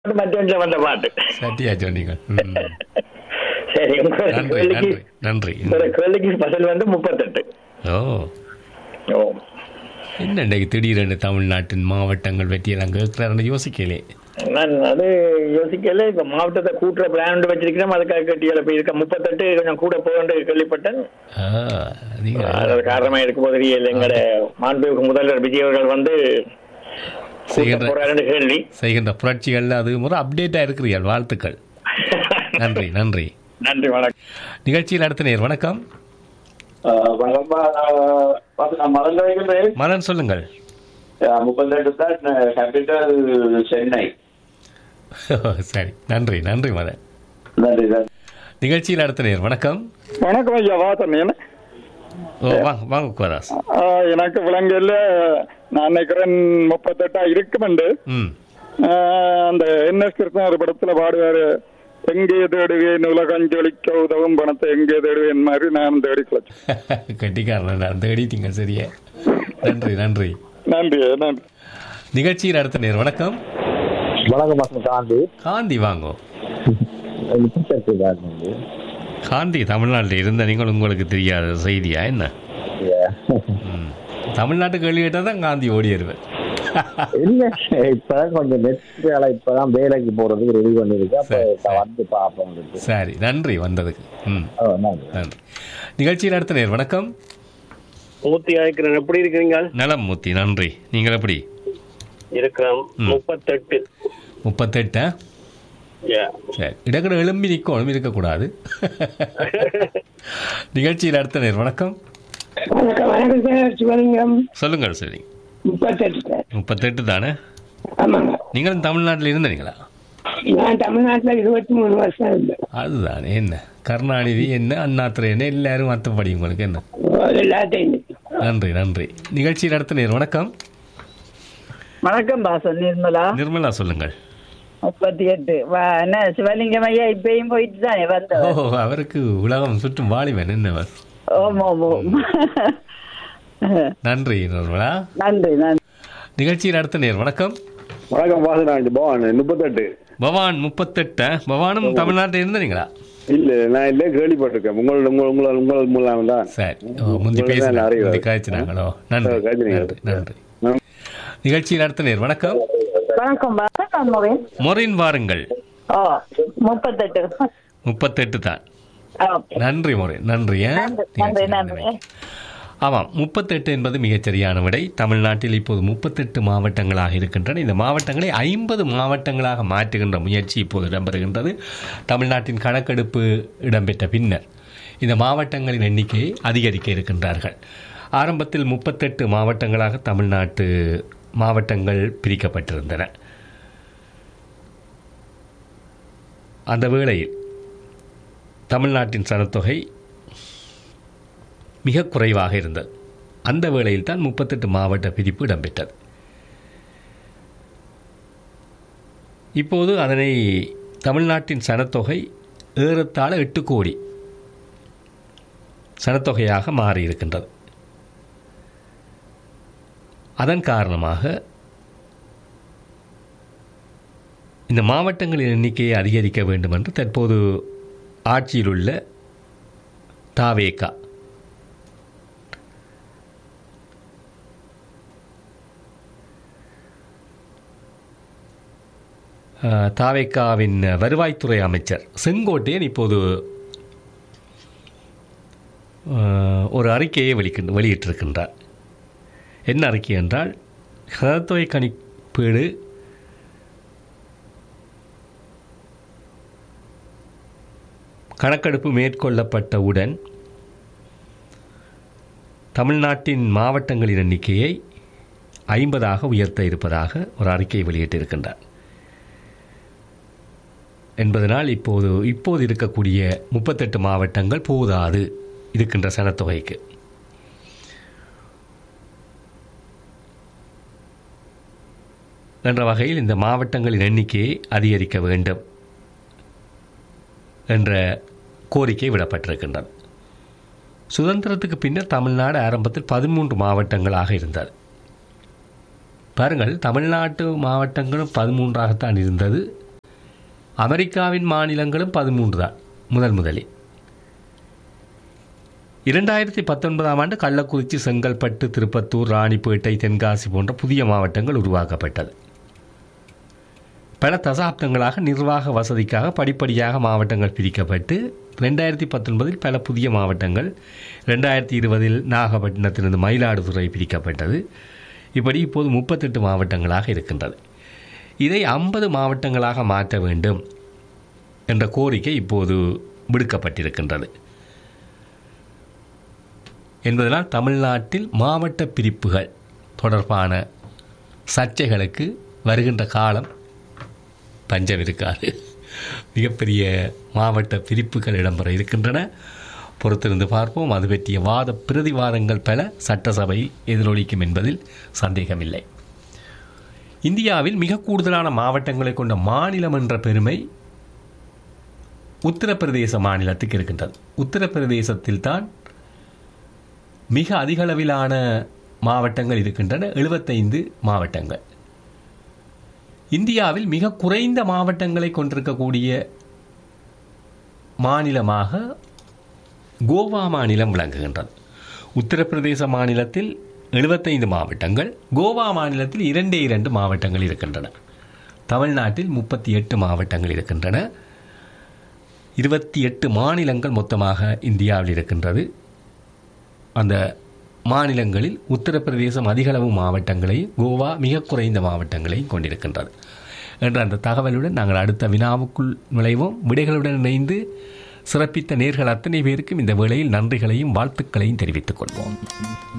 மத்தியானத்துல வந்த பாட்டு சரியா சொன்னீங்க ம். சரி உங்களோட நன்றி கேள்விக்கு நன்றி நன்றி உங்களோட கேள்விக்கு பதில் வந்து முப்பத்தெட்டு ஓ ஓ என்ன இன்னைக்கு திடீரென்று தமிழ்நாட்டின் மாவட்டங்கள் வெற்றியெல்லாம் கேட்கிறாருன்னு யோசிக்கலே நான் அது யோசிக்கல இப்ப மாவட்டத்தை கூட்டுற பிளான் வச்சிருக்கிறேன் அதுக்காக கட்டியல இப்ப இருக்க முப்பத்தெட்டு கொஞ்சம் கூட போகண்டு கேள்விப்பட்டேன் ஆ, நீங்க அது காரணமா இருக்க போது இல்லை எங்கட மாண்புமிகு முதல்வர் விஜய் அவர்கள் வந்து கூட்ட செய்கின்ற போறாருன்னு கேள்வி செய்கின்ற புரட்சிகள்ல அது முறை அப்டேட்டா இருக்கிறீர்கள் வாழ்த்துக்கள் நன்றி நன்றி நன்றி வணக்கம் நிகழ்ச்சியில் அடுத்த நேர் வணக்கம் வணக்கம்மா நான் நான் மறந்து வைக்கிறேன் மலன் சொல்லுங்கள் முப்பத்தெட்டு தான் கேபிட்டல் சென்னை சரி நன்றி நன்றி மலன் நன்றி நன்றி நிகழ்ச்சியில் அடுத்த நேர் வணக்கம் வணக்கம் ஐயா வாசன் என்ன ஓ வாங்க வாங்க குவராஸ் ஆ, எனக்கு விலங்குல நான் நினைக்கிறேன் முப்பத்தெட்டா இருக்குமெண்டு ம் ஆ, அந்த என்எஸ் கிருஷ்ணர் படத்துல பாடுவாரு எங்கே தேடுவேன் உலகஞ்சொலிக்க உதவும் பணத்தை எங்கே தேடுவேன் மாதிரி நான் தேடி கிளச்சு கட்டிக்காரன் நான் தேடிட்டீங்க சரியா நன்றி நன்றி நன்றி நன்றி நிகழ்ச்சியில் அடுத்த நேர் வணக்கம் வணக்கம் மாசம் காந்தி காந்தி வாங்கோ முப்பத்தெட்டு காந்தி காந்தி தமிழ்நாட்டில் இருந்த நீங்கள் உங்களுக்கு தெரியாத செய்தியா என்ன ம். தமிழ்நாட்டு கேள்வி கேட்டால் தான் காந்தி ஓடி வருவேன் இல்ல இப்பதான் கொஞ்சம் நெட்ல இப்பதான் வேலைக்கு போறதுக்கு ரெடி பண்ணிருக்கு அப்ப சரி, இப்ப வந்து பாப்போம் சரி நன்றி வந்ததுக்கு ம் ஓ, நன்றி. நன்றி நிகழ்ச்சியில் அடுத்த நேர் வணக்கம் மூர்த்தி அழைக்கிறேன் எப்படி இருக்கிறீங்க நலம் மூர்த்தி நன்றி நீங்கள் எப்படி இருக்கிறோம் முப்பத்தெட்டு முப்பத்தெட்டா Yeah. சரி இடக்கிற எழும்பி நிற்கணும் இருக்கக்கூடாது நிகழ்ச்சியில் அடுத்த நேர் வணக்கம் வணக்கம் வணக்கம் சார் சிவலிங்கம் சொல்லுங்கள் சரி முப்பத்தெட்டு சார் முப்பத்தெட்டு தானே ஆமாங்க நீங்களும் தமிழ்நாட்டில் இருந்தீங்களா நான் தமிழ்நாட்டில் இருபத்தி மூணு வருஷம் இருந்தேன் அதுதான் என்ன கருணாநிதி என்ன அண்ணாத்துறை என்ன எல்லாரும் மற்றபடி உங்களுக்கு என்ன அது எல்லாத்தையும் இருக்கு. நன்றி நன்றி நிகழ்ச்சியில் அடுத்த நேர் வணக்கம் வணக்கம் பாசன் நிர்மலா நிர்மலா சொல்லுங்கள் முப்பத்தி எட்டு வா என்ன சிவலிங்கம் ஐயா இப்பயும் போயிட்டு தானே ஓ வந்தவர் அவருக்கு உலகம் சுற்றும் வாலிபன் என்னவர் ஓம் ஓம் ஓம் நன்றி நிர்மலா நன்றி நன்றி நிகழ்ச்சியில் அடுத்த நேர் வணக்கம் வணக்கம் வாசனாண்டி பவான் முப்பத்தெட்டு பவான் முப்பத்தெட்டு பவானும் தமிழ்நாட்டில் இருந்தீங்களா இல்ல நான் இல்ல கேள்விப்பட்டிருக்கேன் உங்களோட உங்கள் உங்கள் உங்கள் மூலம் தான் சரி ஓ, முந்தி உங்களை தான் பேசினாங்க அறிவு. முந்தி காய்ச்சினாங்களோ நன்றி ஓ, காய்ச்சினீங்க. நன்றி நன்றி நிகழ்ச்சியில் அடுத்த நேர் வணக்கம் வணக்கம் பாசன் நான் மொபைல் மொரின் வாருங்கள் ஓ முப்பத்தெட்டு முப்பத்தெட்டு தான் ஓகே நன்றி முறை நன்றி ஆ? நன்றி, நன்றி, நிகழ்ச்சியில் நன்றி. நன்றி. ஆமாம் முப்பத்தெட்டு என்பது மிகச்சரியான விடை தமிழ்நாட்டில் இப்போது முப்பத்தெட்டு மாவட்டங்களாக இருக்கின்றன இந்த மாவட்டங்களை ஐம்பது மாவட்டங்களாக மாற்றுகின்ற முயற்சி இப்போது இடம்பெறுகின்றது தமிழ்நாட்டின் கணக்கெடுப்பு இடம்பெற்ற பின்னர் இந்த மாவட்டங்களின் எண்ணிக்கையை அதிகரிக்க இருக்கின்றார்கள் ஆரம்பத்தில் முப்பத்தெட்டு மாவட்டங்களாக தமிழ்நாட்டு மாவட்டங்கள் பிரிக்கப்பட்டிருந்தன அந்த வேளையில் தமிழ்நாட்டின் சனத்தொகை மிக குறைவாக இருந்தது அந்த வேளையில் தான் முப்பத்தெட்டு மாவட்ட பிரிப்பு இடம்பெற்றது இப்போது அதனை தமிழ்நாட்டின் சனத்தொகை ஏறத்தாழ எட்டு கோடி சனத்தொகையாக மாறியிருக்கின்றது அதன் காரணமாக இந்த மாவட்டங்களின் எண்ணிக்கையை அதிகரிக்க வேண்டும் என்று தற்போது ஆட்சியில் உள்ள தாவேகா அஹ், தாவேக்காவின் வருவாய்த்துறை அமைச்சர் செங்கோட்டையன் இப்போது அஹ், ஒரு அறிக்கையை வெளிக்கின்ற வெளியிட்டிருக்கின்றார் என்ன அறிக்கை என்றால் சனத்தொகை கணிப்பீடு கணக்கெடுப்பு மேற்கொள்ளப்பட்டவுடன் தமிழ்நாட்டின் மாவட்டங்களின் எண்ணிக்கையை ஐம்பதாக உயர்த்த இருப்பதாக ஒரு அறிக்கையை வெளியிட்டிருக்கின்றார் என்பதனால் இப்போது இப்போது இருக்கக்கூடிய முப்பத்தெட்டு மாவட்டங்கள் போதாது இருக்கின்ற சனத்தொகைக்கு என்ற வகையில் இந்த மாவட்டங்களின் எண்ணிக்கையை அதிகரிக்க வேண்டும் என்ற கோரிக்கை விடப்பட்டிருக்கின்றது சுதந்திரத்துக்கு பின்னர் தமிழ்நாடு ஆரம்பத்தில் பதிமூன்று மாவட்டங்களாக இருந்தது பாருங்கள் தமிழ்நாட்டு மாவட்டங்களும் பதிமூன்றாகத்தான் இருந்தது அமெரிக்காவின் மாநிலங்களும் பதிமூன்று தான் முதல் முதலில் இரண்டாயிரத்தி பத்தொன்பதாம் ஆண்டு கள்ளக்குறிச்சி செங்கல்பட்டு திருப்பத்தூர் ராணிப்பேட்டை தென்காசி போன்ற புதிய மாவட்டங்கள் உருவாக்கப்பட்டது பல தசாப்தங்களாக நிர்வாக வசதிக்காக படிப்படியாக மாவட்டங்கள் பிரிக்கப்பட்டு ரெண்டாயிரத்தி பத்தொன்பதில் பல புதிய மாவட்டங்கள் ரெண்டாயிரத்தி இருபதில் நாகப்பட்டினத்திலிருந்து மயிலாடுதுறை பிரிக்கப்பட்டது இப்படி இப்போது முப்பத்தெட்டு மாவட்டங்களாக இருக்கின்றது இதை ஐம்பது மாவட்டங்களாக மாற்ற வேண்டும் என்ற கோரிக்கை இப்போது விடுக்கப்பட்டிருக்கின்றது என்பதனால் தமிழ்நாட்டில் மாவட்ட பிரிப்புகள் தொடர்பான சர்ச்சைகளுக்கு வருகின்ற காலம் பஞ்சம் இருக்காது மிகப்பெரிய மாவட்ட பிரிப்புகள் இடம்பெற இருக்கின்றன பொறுத்திருந்து பார்ப்போம் அது பற்றிய வாத பிரதிவாதங்கள் பல சட்டசபை எதிரொலிக்கும் என்பதில் சந்தேகமில்லை இந்தியாவில் மிக கூடுதலான மாவட்டங்களை கொண்ட மாநிலம் என்ற பெருமை உத்தரப்பிரதேச மாநிலத்துக்கு இருக்கின்றது உத்தரப்பிரதேசத்தில் தான் மிக அதிகளவிலான மாவட்டங்கள் இருக்கின்றன எழுபத்தைந்து மாவட்டங்கள் இந்தியாவில் மிக குறைந்த மாவட்டங்களை கொண்டிருக்கக்கூடிய மாநிலமாக கோவா மாநிலம் விளங்குகின்றது உத்தரப்பிரதேச மாநிலத்தில் எழுபத்தைந்து மாவட்டங்கள் கோவா மாநிலத்தில் இரண்டே இரண்டு மாவட்டங்கள் இருக்கின்றன தமிழ்நாட்டில் முப்பத்தி எட்டு மாவட்டங்கள் இருக்கின்றன இருபத்தி எட்டு மாநிலங்கள் மொத்தமாக இந்தியாவில் இருக்கின்றது அந்த மாநிலங்களில் உத்தரப்பிரதேசம் அதிகளவு மாவட்டங்களையும் கோவா மிக குறைந்த மாவட்டங்களையும் கொண்டிருக்கின்றது என்ற அந்த தகவலுடன் நாங்கள் அடுத்த வினாவுக்குள் நுழைவோம் விடைகளுடன் இணைந்து சிறப்பித்த நேர்கள் அத்தனை பேருக்கும் இந்த வேளையில் நன்றிகளையும் வாழ்த்துக்களையும் தெரிவித்துக் கொள்வோம்